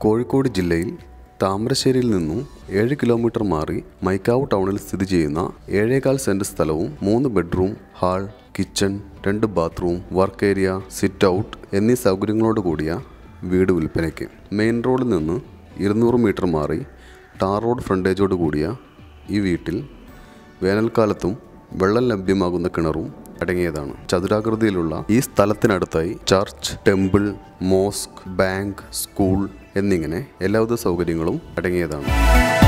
കോഴിക്കോട് ജില്ലയിൽ താമരശ്ശേരിയിൽ നിന്നും ഏഴ് കിലോമീറ്റർ മാറി മൈക്കാവ് ടൗണിൽ സ്ഥിതി ചെയ്യുന്ന ഏഴേകാൽ സെൻറ് സ്ഥലവും മൂന്ന് ബെഡ്റൂം ഹാൾ കിച്ചൺ രണ്ട് bathroom work area sit out എന്നീ സൗകര്യങ്ങളോട് കൂടിയ വീട് വിൽപ്പനയ്ക്ക് മെയിൻ റോഡിൽ നിന്ന് ഇരുന്നൂറ് മീറ്റർ മാറി ടാർ റോഡ് ഫ്രണ്ടേജോട് കൂടിയ ഈ വീട്ടിൽ വേനൽക്കാലത്തും വെള്ളം ലഭ്യമാകുന്ന കിണറും അടങ്ങിയതാണ് ചതുരാകൃതിയിലുള്ള ഈ സ്ഥലത്തിനടുത്തായി church temple mosque bank school എന്നിങ്ങനെ എല്ലാവിധ സൗകര്യങ്ങളും അടങ്ങിയതാണ്